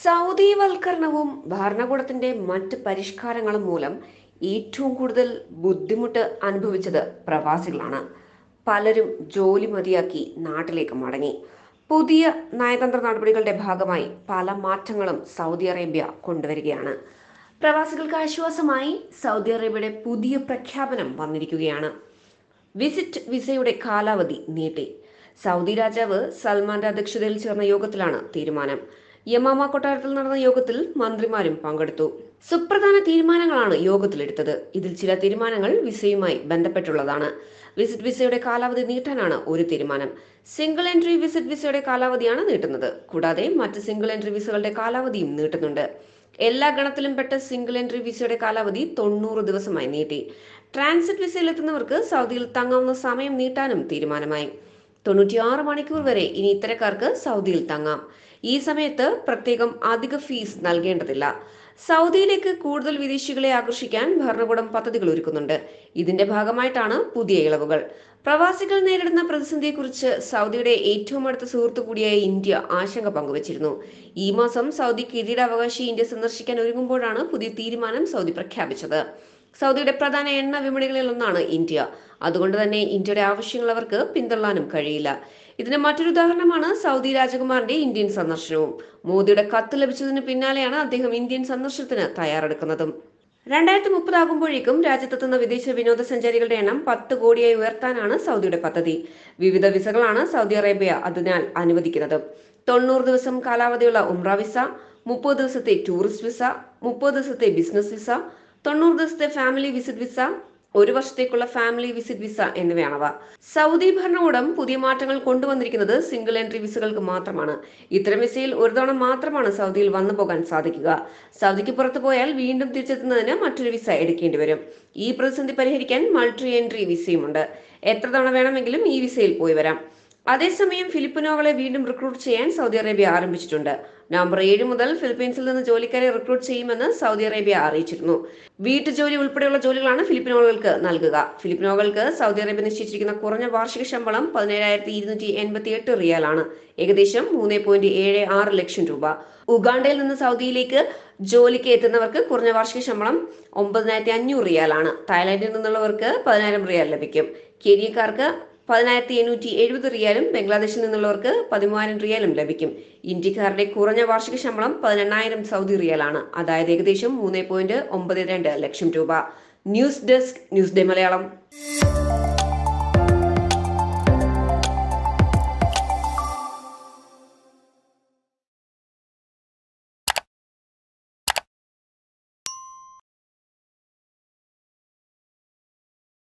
സൗദിവൽക്കരണവും ഭരണകൂടത്തിന്റെ മറ്റ് പരിഷ്കാരങ്ങളും മൂലം ഏറ്റവും കൂടുതൽ ബുദ്ധിമുട്ട് അനുഭവിച്ചത് പ്രവാസികളാണ് പലരും ജോലി മതിയാക്കി നാട്ടിലേക്ക് മടങ്ങി പുതിയ നയതന്ത്ര നടപടികളുടെ ഭാഗമായി പല മാറ്റങ്ങളും സൗദി അറേബ്യ കൊണ്ടുവരികയാണ് പ്രവാസികൾക്ക് ആശ്വാസമായി സൗദി അറേബ്യയുടെ പുതിയ പ്രഖ്യാപനം വന്നിരിക്കുകയാണ് വിസിറ്റ് വിസയുടെ കാലാവധി നീട്ടി സൗദി രാജാവ് സൽമാന്റെ അധ്യക്ഷതയിൽ ചേർന്ന യോഗത്തിലാണ് തീരുമാനം യമാമ കൊട്ടാരത്തിൽ നടന്ന യോഗത്തിൽ മന്ത്രിമാരും പങ്കെടുത്തു സുപ്രധാന തീരുമാനങ്ങളാണ് യോഗത്തിലെടുത്തത് ഇതിൽ ചില തീരുമാനങ്ങൾ വിസയുമായി ബന്ധപ്പെട്ടുള്ളതാണ് വിസിറ്റ് വിസയുടെ കാലാവധി നീട്ടാനാണ് ഒരു തീരുമാനം സിംഗിൾ എൻട്രി വിസിറ്റ് വിസയുടെ കാലാവധിയാണ് നീട്ടുന്നത് കൂടാതെ മറ്റ് സിംഗിൾ എൻട്രി വിസകളുടെ കാലാവധിയും നീട്ടുന്നുണ്ട് എല്ലാ ഗണത്തിലും പെട്ട സിംഗിൾ എൻട്രി വിസയുടെ കാലാവധി തൊണ്ണൂറ് ദിവസമായി നീട്ടി ട്രാൻസിറ്റ് വിസയിൽ എത്തുന്നവർക്ക് സൗദിയിൽ തങ്ങാവുന്ന സമയം നീട്ടാനും തീരുമാനമായി തൊണ്ണൂറ്റിയാറ് മണിക്കൂർ വരെ ഇനി ഇത്തരക്കാർക്ക് സൗദിയിൽ തങ്ങാം ഈ സമയത്ത് പ്രത്യേകം അധിക ഫീസ് നൽകേണ്ടതില്ല സൗദിയിലേക്ക് കൂടുതൽ വിദേശികളെ ആകർഷിക്കാൻ ഭരണകൂടം പദ്ധതികൾ ഒരുക്കുന്നുണ്ട് ഇതിന്റെ ഭാഗമായിട്ടാണ് പുതിയ ഇളവുകൾ പ്രവാസികൾ നേരിടുന്ന പ്രതിസന്ധിയെക്കുറിച്ച് സൗദിയുടെ ഏറ്റവും അടുത്ത സുഹൃത്തു കൂടിയായ ഇന്ത്യ ആശങ്ക പങ്കുവച്ചിരുന്നു ഈ മാസം സൗദി കിരീടാവകാശി ഇന്ത്യ സന്ദർശിക്കാൻ ഒരുങ്ങുമ്പോഴാണ് പുതിയ തീരുമാനം സൗദി പ്രഖ്യാപിച്ചത് സൗദിയുടെ പ്രധാന എണ്ണ വിപണികളിൽ ഒന്നാണ് ഇന്ത്യ അതുകൊണ്ട് തന്നെ ഇന്ത്യയുടെ ആവശ്യങ്ങൾ അവർക്ക് പിന്തള്ളാനും കഴിയില്ല ഇതിന് മറ്റൊരു ഉദാഹരണമാണ് സൗദി രാജകുമാരന്റെ ഇന്ത്യൻ സന്ദർശനവും മോദിയുടെ കത്ത് ലഭിച്ചതിന് പിന്നാലെയാണ് അദ്ദേഹം ഇന്ത്യൻ സന്ദർശനത്തിന് തയ്യാറെടുക്കുന്നതും രണ്ടായിരത്തി മുപ്പതാകുമ്പോഴേക്കും രാജ്യത്തെത്തുന്ന വിദേശ വിനോദസഞ്ചാരികളുടെ എണ്ണം പത്ത് കോടിയായി ഉയർത്താനാണ് സൗദിയുടെ പദ്ധതി വിവിധ വിസകളാണ് സൗദി അറേബ്യ അതിനാൽ അനുവദിക്കുന്നത് തൊണ്ണൂറ് ദിവസം കാലാവധിയുള്ള ഉംറ വിസ മുപ്പത് ദിവസത്തെ ടൂറിസ്റ്റ് വിസ മുപ്പത് ദിവസത്തെ ബിസിനസ് വിസ തൊണ്ണൂറ് ദിവസത്തെ ഫാമിലി വിസിറ്റ് വിസ ഒരു വർഷത്തേക്കുള്ള ഫാമിലി വിസിറ്റ് വിസ എന്നിവയാണവ സൗദി ഭരണകൂടം പുതിയ മാറ്റങ്ങൾ കൊണ്ടുവന്നിരിക്കുന്നത് സിംഗിൾ എൻട്രി വിസകൾക്ക് മാത്രമാണ് ഇത്തരം വിസയിൽ ഒരു തവണ മാത്രമാണ് സൗദിയിൽ വന്നു പോകാൻ സാധിക്കുക സൗദിക്ക് പുറത്തു പോയാൽ വീണ്ടും തിരിച്ചെത്തുന്നതിന് മറ്റൊരു വിസ എടുക്കേണ്ടി വരും ഈ പ്രതിസന്ധി പരിഹരിക്കാൻ മൾട്ടി എൻട്രി വിസയുമുണ്ട് എത്ര തവണ വേണമെങ്കിലും ഈ വിസയിൽ പോയി വരാം അതേസമയം ഫിലിപ്പിനോകളെ വീണ്ടും റിക്രൂട്ട് ചെയ്യാൻ സൗദി അറേബ്യ ആരംഭിച്ചിട്ടുണ്ട് നവംബർ ഏഴ് മുതൽ ഫിലിപ്പീൻസിൽ നിന്ന് ജോലിക്കാരെ റിക്രൂട്ട് ചെയ്യുമെന്ന് സൗദി അറേബ്യ അറിയിച്ചിരുന്നു വീട്ടുജോലി ഉൾപ്പെടെയുള്ള ജോലികളാണ് ഫിലിപ്പിനോകൾക്ക് നൽകുക ഫിലിപ്പിനോകൾക്ക് സൗദി അറേബ്യ നിശ്ചയിച്ചിരിക്കുന്ന കുറഞ്ഞ വാർഷിക ശമ്പളം പതിനേഴായിരത്തി ഇരുന്നൂറ്റി എൺപത്തി എട്ട് റിയാലാണ് ഏകദേശം മൂന്ന് പോയിന്റ് ഏഴ് ആറ് ലക്ഷം രൂപ ഉഗാണ്ടയിൽ നിന്ന് സൗദിയിലേക്ക് ജോലിക്ക് എത്തുന്നവർക്ക് കുറഞ്ഞ വാർഷിക ശമ്പളം ഒമ്പതിനായിരത്തി അഞ്ഞൂറ് റിയാലാണ് തായ്ലാന്റിൽ നിന്നുള്ളവർക്ക് പതിനായിരം റിയാൽ ലഭിക്കും കെനിയക്കാർക്ക് പതിനായിരത്തി എണ്ണൂറ്റി എഴുപത് റിയാലും ബംഗ്ലാദേശിൽ നിന്നുള്ളവർക്ക് പതിമൂവായിരം റിയാലും ലഭിക്കും ഇന്ത്യക്കാരുടെ കുറഞ്ഞ വാർഷിക ശമ്പളം പതിനെണ്ണായിരം സൗദി റിയാലാണ് അതായത് ഏകദേശം മൂന്ന് പോയിന്റ് ഒമ്പത് രണ്ട് ലക്ഷം രൂപ news desk news day Malayalam